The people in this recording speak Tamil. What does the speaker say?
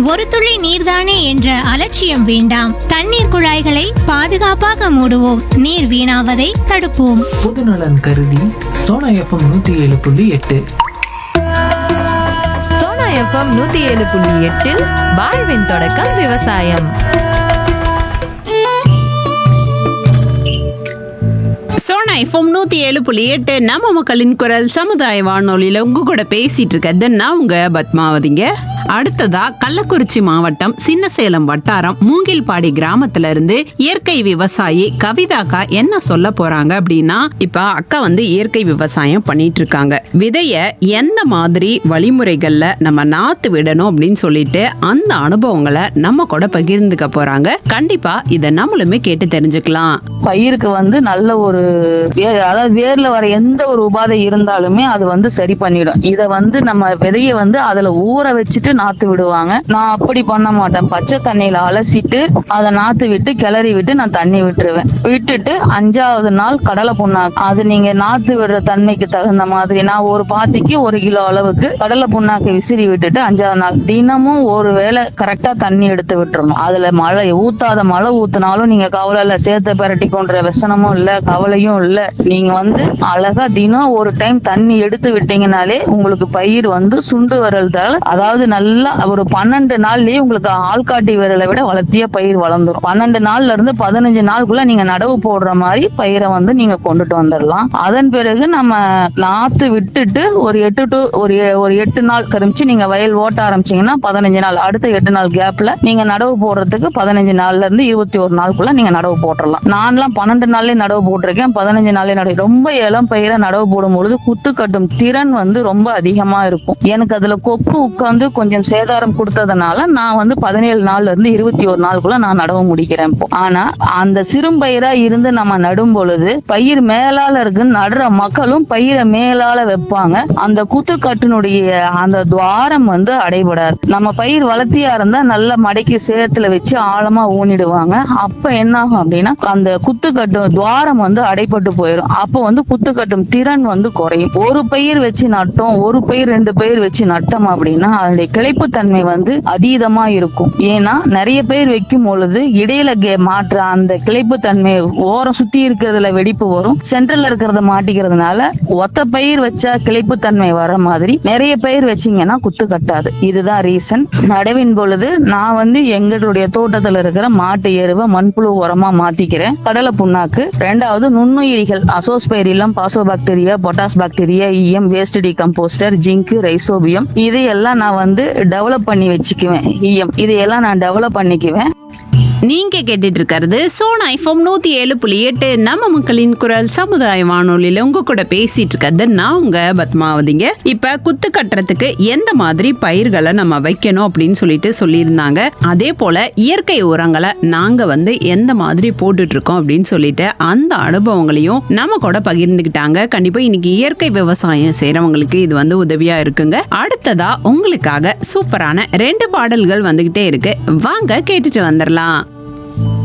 ஒரு துளி நீர்தானே என்ற அலட்சியம் வேண்டாம் தண்ணீர் குழாய்களை பாதுகாப்பாக மூடுவோம் நீர் வீணாவதை தடுப்போம் பொதுநலன் கருதி சோனா எஃப்எம் நூத்தி ஏழு புள்ளி எட்டு சோனா எஃப்எம் நூத்தி ஏழு புள்ளி எட்டில் வாழ்வின் தொடக்கம் விவசாயம் சோனா எஃப்எம் நூத்தி ஏழு புள்ளி எட்டு நம்ம மக்களின் குரல் சமுதாய வானொலியில உங்க கூட பேசிட்டு இருக்கிறது நான் உங்க பத்மாவதிங்க அடுத்ததா கள்ளக்குறிச்சி மாவட்டம் சின்னசேலம் வட்டாரம் மூங்கில்பாடி கிராமத்துல இருந்து இயற்கை விவசாயி கவிதாக்கா என்ன சொல்ல போறாங்க அப்படின்னா இப்ப அக்கா வந்து இயற்கை விவசாயம் பண்ணிட்டு இருக்காங்க விதைய எந்த மாதிரி வழிமுறைகள்ல நம்ம நாத்து விடணும் அப்படின்னு சொல்லிட்டு அந்த அனுபவங்களை நம்ம கூட பகிர்ந்துக்க போறாங்க கண்டிப்பா இதை நம்மளுமே கேட்டு தெரிஞ்சுக்கலாம் பயிருக்கு வந்து நல்ல ஒரு வே- அதாவது வேர்ல வர எந்த ஒரு உபாதை இருந்தாலுமே அது வந்து சரி பண்ணிடும் இத வந்து நம்ம விதைய வந்து அதுல ஊற வச்சுட்டு நாத்து விடுவாங்க நான் அப்படி பண்ண மாட்டேன் பச்சை தண்ணியில அலசிட்டு அதை நாத்து விட்டு கிளறி விட்டு நான் தண்ணி விட்டுருவேன் விட்டுட்டு அஞ்சாவது நாள் கடலை புண்ணாக்கு அது நீங்க நாத்து விடுற தன்மைக்கு தகுந்த மாதிரி நான் ஒரு பாத்திக்கு ஒரு கிலோ அளவுக்கு கடலை புண்ணாக்கு விசிறி விட்டுட்டு அஞ்சாவது நாள் தினமும் ஒரு வேளை கரெக்டா தண்ணி எடுத்து விட்டுறணும் அதுல மழை ஊத்தாத மழை ஊத்துனாலும் நீங்க கவலை இல்ல சேர்த்த பெரட்டி கொன்ற व्यसனமும் இல்ல கவலையும் இல்ல நீங்க வந்து அழகா தினம் ஒரு டைம் தண்ணி எடுத்து விட்டீங்கனாலே உங்களுக்கு பயிர் வந்து சுண்டு வரல்தால அதாவது நல்லா ஒரு பன்னெண்டு நாள்லயே உங்களுக்கு ஆள்காட்டி விரலை விட வளர்த்திய பயிர் வளர்ந்துரும் பன்னெண்டு நாள்ல இருந்து பதினஞ்சு நாளுக்குள்ள நீங்க நடவு போடுற மாதிரி பயிரை வந்து நீங்க கொண்டுட்டு வந்துடலாம் அதன் பிறகு நம்ம நாத்து விட்டுட்டு ஒரு எட்டு டு ஒரு எ- ஒரு எட்டு நாள் கழிச்சு நீங்க வயல் ஓட்ட ஆரம்பிச்சீங்கன்னா பதினஞ்சு நாள் அடுத்த எட்டு நாள் கேப்ல நீங்க நடவு போடுறதுக்கு பதினஞ்சு நாள்ல இருந்து இருபத்தி ஒரு நாளுக்குள்ள நீங்க நடவு போட்டுறலாம் நான்லாம் பன்னெண்டு நாள்லயே நடவு போட்டிருக்கேன் பதினஞ்சு நாள்லயே நடவு ரொம்ப இளம் பயிரை நடவு போடும் பொழுது குத்து கட்டும் திறன் வந்து ரொம்ப அதிகமா இருக்கும் எனக்கு அதுல கொக்கு உட்கார்ந்து கொஞ்சம் சேதாரம் கொடுத்ததுனால நான் வந்து பதினேழு நாள்ல இருந்து இருபத்தி ஒரு நாளுக்குள்ள நான் நடவு முடிக்கிறேன் இப்போ ஆனா அந்த சிறும்பயிரா இருந்து நம்ம நடும் பொழுது பயிர் மேலால இருக்கு நடுற மக்களும் பயிரை மேலால வைப்பாங்க அந்த குத்துக்கட்டினுடைய அந்த துவாரம் வந்து அடைபடாது நம்ம பயிர் வளர்த்தியா இருந்தா நல்ல மடைக்கு சேத்துல வச்சு ஆழமா ஊனிடுவாங்க அப்ப என்ன ஆகும் அப்படின்னா அந்த குத்துக்கட்டு துவாரம் வந்து அடைபட்டு போயிடும் அப்ப வந்து குத்துக்கட்டும் திறன் வந்து குறையும் ஒரு பயிர் வச்சு நட்டோம் ஒரு பயிர் ரெண்டு பயிர் வச்சு நட்டோம் அப்படின்னா அதனுடைய கிளைப்பு தன்மை வந்து அதீதமா இருக்கும் ஏன்னா நிறைய பயிர் வைக்கும் பொழுது இடையில கே- மாற்ற அந்த கிளைப்பு தன்மை ஓரம் சுத்தி இருக்கிறதுல வெடிப்பு வரும் சென்ட்ரல்ல இருக்கிறத மாட்டிக்கிறதுனால ஒத்த பயிர் வச்சா கிளைப்பு தன்மை வர மாதிரி நிறைய பயிர் வச்சீங்கன்னா குத்து கட்டாது இதுதான் ரீசன் நடவின் பொழுது நான் வந்து எங்களுடைய தோட்டத்துல இருக்கிற மாட்டு எருவை மண்புழு உரமா மாத்திக்கிறேன் கடலை புண்ணாக்கு ரெண்டாவது நுண்ணுயிரிகள் azospirillum phosphobacteria potash bacteria EM waste decomposer zinc rhizobium இதையெல்லாம் நான் வந்து டெவலப் பண்ணி வச்சுக்குவேன் இஎம் இதையெல்லாம் நான் டெவலப் பண்ணிக்குவேன் நீங்க கேட்டுட்டு இருக்கிறது சோனா ஐஃபோம் நூத்தி ஏழு புள்ளி எட்டு நம்ம மக்களின் குரல் சமுதாய வானொலியில உங்க கூட பேசிட்டு இருக்கிறது நான் உங்க பத்மாவதிங்க இப்ப குத்து கட்டுறதுக்கு எந்த மாதிரி பயிர்களை நம்ம வைக்கணும் அப்படின்னு சொல்லிட்டு சொல்லியிருந்தாங்க அதே போல இயற்கை உரங்களை நாங்க வந்து எந்த மாதிரி போட்டுட்டு இருக்கோம் அப்படின்னு சொல்லிட்டு அந்த அனுபவங்களையும் நம்ம கூட பகிர்ந்துக்கிட்டாங்க கண்டிப்பா இன்னைக்கு இயற்கை விவசாயம் செய்யறவங்களுக்கு இது வந்து உதவியா இருக்குங்க அடுத்ததா உங்களுக்காக சூப்பரான ரெண்டு பாடல்கள் வந்துகிட்டே இருக்கு வாங்க கேட்டுட்டு வந்துடலாம்